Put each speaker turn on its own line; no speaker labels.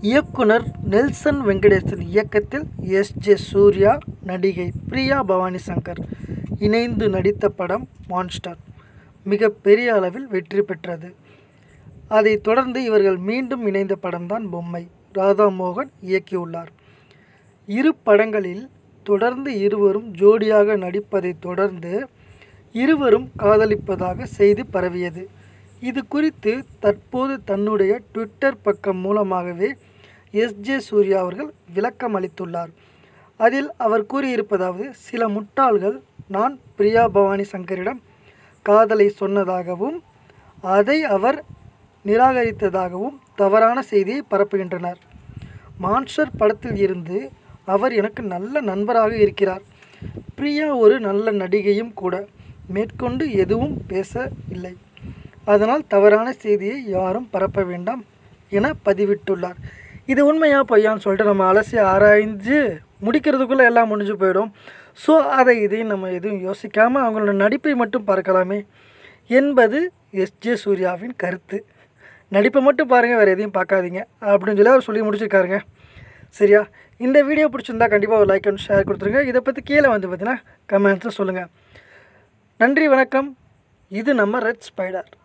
இயக்குனர் நெல்சன் வெங்கடேசன் இயக்கத்தில் S J Surya நடிகை பிரியா பவானி சங்கர் இணைந்து நடித்த படம் மான்ஸ்டர் மிகப்பெரிய அளவில் வெற்றி பெற்றது அதைத் தொடர்ந்து இவர்கள் மீண்டும் இணைந்த படம்தான் பொம்மை ராதா மோகன் இயக்கியுள்ளார் இரு படங்களில் தொடர்ந்து இருவரும் ஜோடியாக நடிப்பதைத் தொடர்ந்து இருவரும் காதலிப்பதாக செய்தி பரவியது இது குறித்து தற்போது தன்னுடைய ட்விட்டர் பக்கம் மூலமாகவே எஸ் ஜே சூர்யா அவர்கள் விளக்கம் அளித்துள்ளார் அதில் அவர் கூறியிருப்பதாவது சில முட்டாள்கள் நான் பிரியா பவானி சங்கரிடம் காதலை சொன்னதாகவும் அதை அவர் நிராகரித்ததாகவும் தவறான செய்தியை பரப்புகின்றனர் மான்ஸ்டர் படத்தில் இருந்து அவர் எனக்கு நல்ல நண்பராக இருக்கிறார் பிரியா ஒரு நல்ல நடிகையும் கூட மேற்கொண்டு எதுவும் பேச இல்லை அதனால் தவறான செய்தியை யாரும் பரப்ப வேண்டாம் என பதிவிட்டுள்ளார் இது உண்மையா பொய்யான்னு சொல்லிட்டு நம்ம அலசி ஆராய்ஞ்சு முடிக்கிறதுக்குள்ளே எல்லாம் முடிஞ்சு போயிடும் ஸோ அதை இதையும் நம்ம எதுவும் யோசிக்காமல் அவங்களோட நடிப்பை மட்டும் பார்க்கலாமே என்பது எஸ் ஜே சூர்யாவின் கருத்து நடிப்பை மட்டும் பாருங்கள் வேறு எதையும் பார்க்காதீங்க அப்படின்னு சொல்லி அவர் சொல்லி முடிச்சிருக்காருங்க சரியா இந்த வீடியோ பிடிச்சிருந்தா கண்டிப்பாக ஒரு லைக் அண்ட் ஷேர் கொடுத்துருங்க இதை பற்றி கீழே வந்து பார்த்தீங்கன்னா கமெண்ட்ஸில் சொல்லுங்கள் நன்றி வணக்கம் இது நம்ம ரெட் ஸ்பைடர்